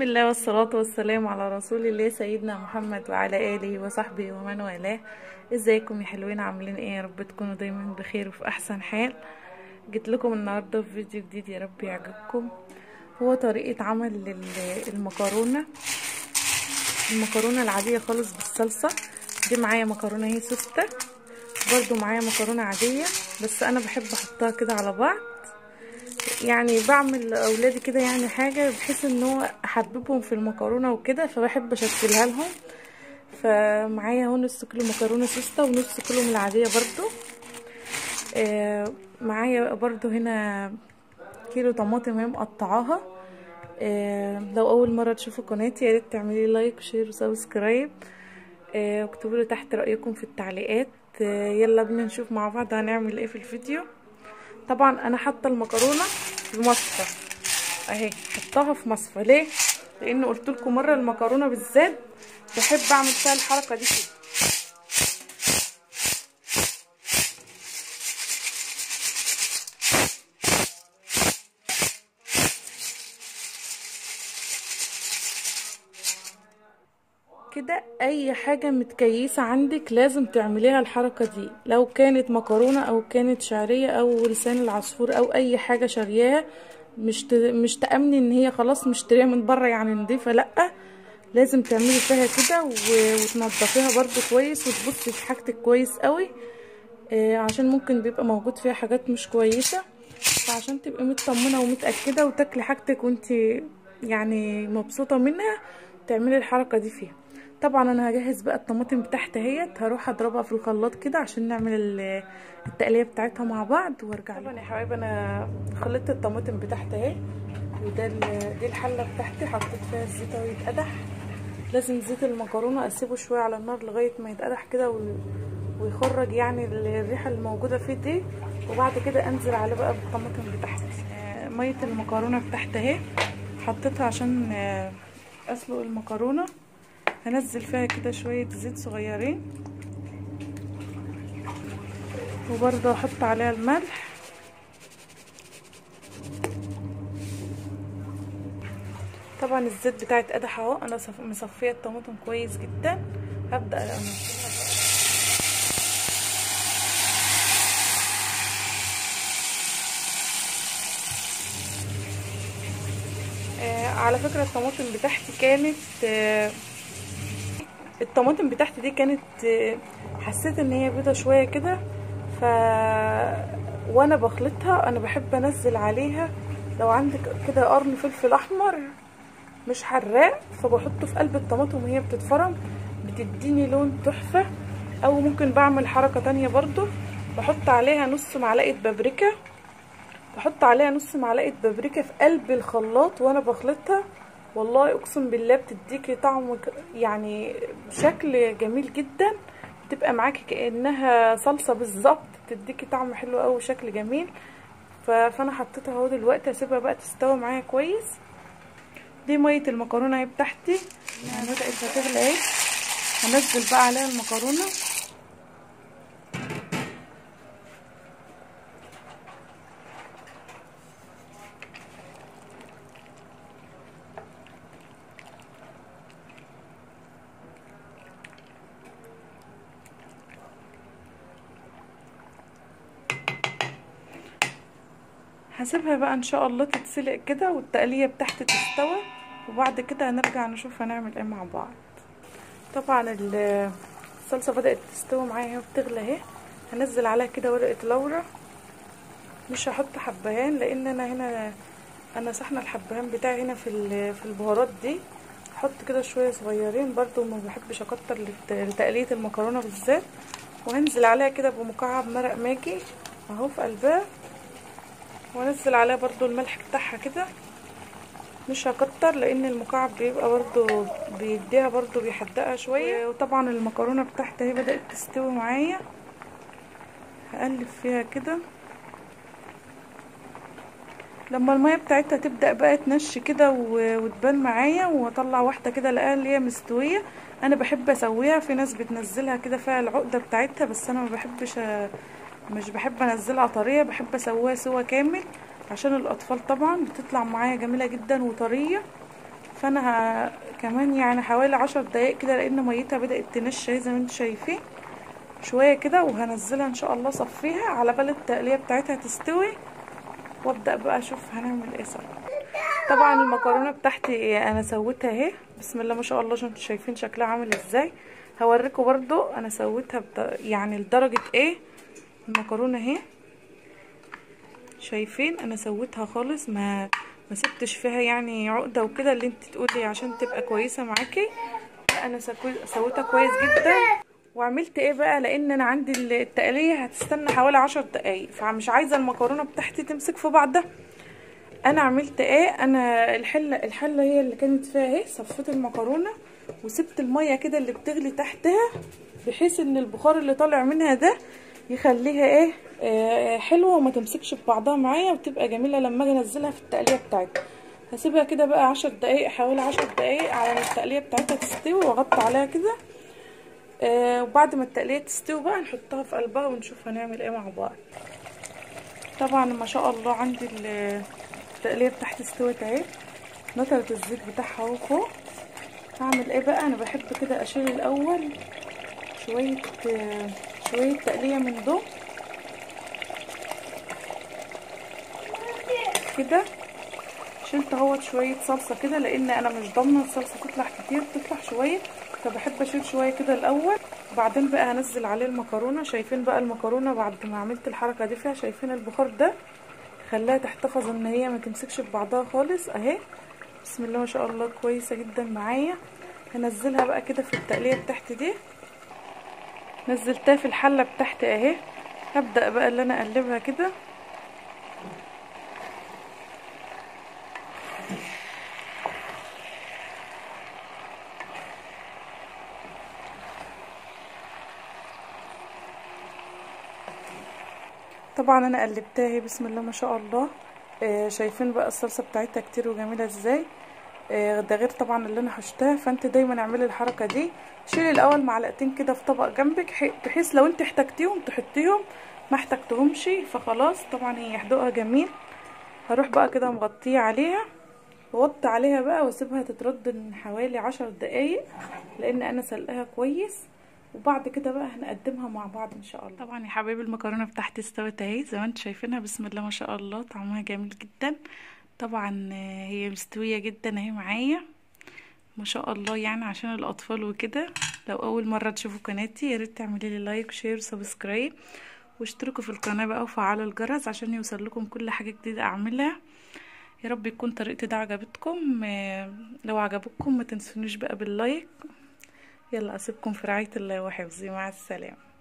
الله والصلاة والسلام على رسول الله سيدنا محمد وعلى آله وصحبه ومن والاه ازيكم يا حلوين عاملين ايه يا رب تكونوا دايما بخير وفي احسن حال جيت لكم النهاردة في فيديو جديد يا رب يعجبكم هو طريقة عمل لل- المكرونة المكرونة العادية خالص بالصلصة دي معايا مكرونة هي سوستة برضو معايا مكرونة عادية بس انا بحب احطها كده على بعض يعني بعمل لاولادي كده يعني حاجه بحيث ان هو احببهم في المكرونه وكده فبحب اشكلها لهم فمعايا اهو نص كيلو مكرونه سوسته ونص كيلو من العاديه برضو آه معايا برضو هنا كيلو طماطم هي مقطعاها آه لو اول مره تشوفوا قناتي يا ريت تعملي لايك وشير وسبسكرايب آه واكتبوا لي تحت رايكم في التعليقات آه يلا بينا نشوف مع بعض هنعمل ايه في الفيديو طبعا انا حاطه المكرونه في مصفى اهي حطاها في مصفى ليه لان قلت لكم مره المكرونه بالذات بحب اعمل فيها الحركه دي كده كده اي حاجة متكيسة عندك لازم تعمليها الحركة دي لو كانت مكرونة او كانت شعرية او لسان العصفور او اي حاجة شارياها مش ت... مش تأمني ان هي خلاص مشتريها من بره يعني نضيفة لأ لازم تعملي فيها كده و... وتنضفيها برضو كويس وتبصي في حاجتك كويس قوي آه عشان ممكن بيبقى موجود فيها حاجات مش كويسة فعشان تبقي مطمنة ومتأكدة وتاكلي حاجتك وانت يعني مبسوطة منها تعملي الحركة دي فيها طبعا انا هجهز بقى الطماطم بتاعتي اهيت هروح اضربها في الخلاط كده عشان نعمل التقليه بتاعتها مع بعض وارجع طبعا يا حبايبي انا خلطت الطماطم بتاعتي اهي وده دي الحله بتاعتي حطيت فيها الزيت اهو يتقدح لازم زيت المكرونه اسيبه شويه على النار لغايه ما يتقدح كده ويخرج يعني الريحه الموجوده فيه دي وبعد كده انزل عليه بقى بالطماطم بتاعتي ميه المكرونه بتاعتي اهي حطيتها عشان اسلق المكرونه هنزل فيها كده شوية زيت صغيرين وبرضه احط عليها الملح طبعا الزيت بتاعي اتقدح اهو انا مصفيه الطماطم كويس جدا هبدا انزلها آه على فكره الطماطم بتاعتي كانت آه الطماطم بتاعتي دي كانت حسيت ان هي بيضه شويه كده ف وانا بخلطها انا بحب انزل عليها لو عندك كده قرن فلفل احمر مش حراق فبحطه في قلب الطماطم وهي بتتفرم بتديني لون تحفه او ممكن بعمل حركه تانية برضو بحط عليها نص معلقه بابريكا بحط عليها نص معلقه بابريكا في قلب الخلاط وانا بخلطها والله اقسم بالله بتديكي طعم يعني شكل جميل جدا بتبقى معاكي كانها صلصه بالظبط بتديكي طعم حلو قوي وشكل جميل فانا حطيتها اهو دلوقتي هسيبها بقى تستوي معايا كويس دي ميه المكرونه اهي بتاعتي يعني بدات هتغلي اهي هنزل بقى عليها المكرونه هسيبها بقى ان شاء الله تتسلق كده والتقليه بتاعتي تستوى وبعد كده هنرجع نشوف هنعمل ايه مع بعض طبعا الصلصه بدات تستوي معايا اهي وبتغلى اهي هنزل عليها كده ورقه لورا مش هحط حبهان لان انا هنا انا صحن الحبهان بتاعي هنا في في البهارات دي احط كده شويه صغيرين برضو ما بحبش اكتر لتقليه المكرونه بالذات وهنزل عليها كده بمكعب مرق ماجي اهو في قلبها وانزل عليها برضو الملح بتاعها كده مش هكتر لان المكعب بيبقى برضو بيديها برضو بيحدقها شوية وطبعا المكرونة بتاعتي اهي بدأت تستوي معايا هقلب فيها كده لما المية بتاعتها تبدأ بقى تنش كده وتبان معايا واطلع واحدة كده الاقيها اللي هي مستوية انا بحب اسويها في ناس بتنزلها كده فيها العقدة بتاعتها بس انا ما بحبش مش بحب انزلها طريه بحب اسويها سوا كامل عشان الاطفال طبعا بتطلع معايا جميله جدا وطريه فانا ه... كمان يعني حوالي عشر دقايق كده لان ميتها بدأت تنش اهي زي ما انتم شايفين شوية كده وهنزلها ان شاء الله صفيها على بال التقلية بتاعتها تستوي وابدأ بقى اشوف هنعمل ايه سوا طبعا المكرونة بتاعتي انا سويتها اهي بسم الله ما شاء الله عشان انتم شايفين شكلها عامل ازاي هوريكم برضو انا سويتها بد... يعني لدرجة ايه المكرونة اهي شايفين انا سويتها خالص ما ما سبتش فيها يعني عقده وكده اللي انت تقولي عشان تبقى كويسه معاكي انا سويتها كويس جدا وعملت ايه بقى لان انا عندي التقليه هتستنى حوالي عشر دقايق فمش عايزه المكرونه بتاعتي تمسك في بعضها انا عملت ايه انا الحله الحله هي اللي كانت فيها اهي صفيت المكرونه وسبت الميه كده اللي بتغلي تحتها بحيث ان البخار اللي طالع منها ده يخليها ايه آه حلوه وما تمسكش في بعضها معايا وتبقى جميله لما اجي انزلها في التقليه بتاعتها هسيبها كده بقى عشر دقايق حوالي عشر دقايق على ما التقليه بتاعتها تستوي واغطي عليها كده آه وبعد ما التقليه تستوي بقى نحطها في قلبها ونشوف هنعمل ايه مع بعض طبعا ما شاء الله عندي التقليه بتاعتي استوت اهي نطرت الزيت بتاعها اهو فوق هعمل ايه بقى انا بحب كده اشيل الاول شويه آه شويه تقليه من دول كده شلت اهوت شويه صلصه كده لان انا مش ضامنه الصلصه تطلع كتير تطلع شويه فبحب اشيل شويه كده الاول بعدين بقى هنزل عليه المكرونه شايفين بقى المكرونه بعد ما عملت الحركه دي فيها شايفين البخار ده خلاها تحتفظ ان هي ما تمسكش في بعضها خالص اهي بسم الله ما شاء الله كويسه جدا معايا هنزلها بقى كده في التقليه بتاعتي دي نزلتها في الحله بتاعتي اهي هبدا بقى اللي انا اقلبها كده طبعا انا قلبتها اهي بسم الله ما شاء الله آه شايفين بقى الصلصه بتاعتها كتير وجميله ازاي آه ده غير طبعا اللي انا حشتها فانت دايما اعملي الحركه دي شيلي الاول معلقتين كده في طبق جنبك بحيث لو انت احتجتيهم تحطيهم ما احتجتهمش فخلاص طبعا هي حدوقها جميل هروح بقى كده مغطيه عليها ووطي عليها بقى واسيبها تترد من حوالي عشر دقايق لان انا سلقاها كويس وبعد كده بقى هنقدمها مع بعض ان شاء الله طبعا يا حبايبي المكرونه بتاعتي استوت اهي زي ما انتم شايفينها بسم الله ما شاء الله طعمها جميل جدا طبعا هي مستويه جدا اهي معايا ما شاء الله يعني عشان الاطفال وكده لو اول مره تشوفوا قناتي يا ريت تعملي لي لايك وشير وسبسكرايب واشتركوا في القناه بقى وفعلوا الجرس عشان يوصل لكم كل حاجه جديده اعملها يا رب يكون طريقتي ده عجبتكم لو عجبتكم ما تنسونيش بقى باللايك يلا اسيبكم في رعايه الله وحفظه مع السلامه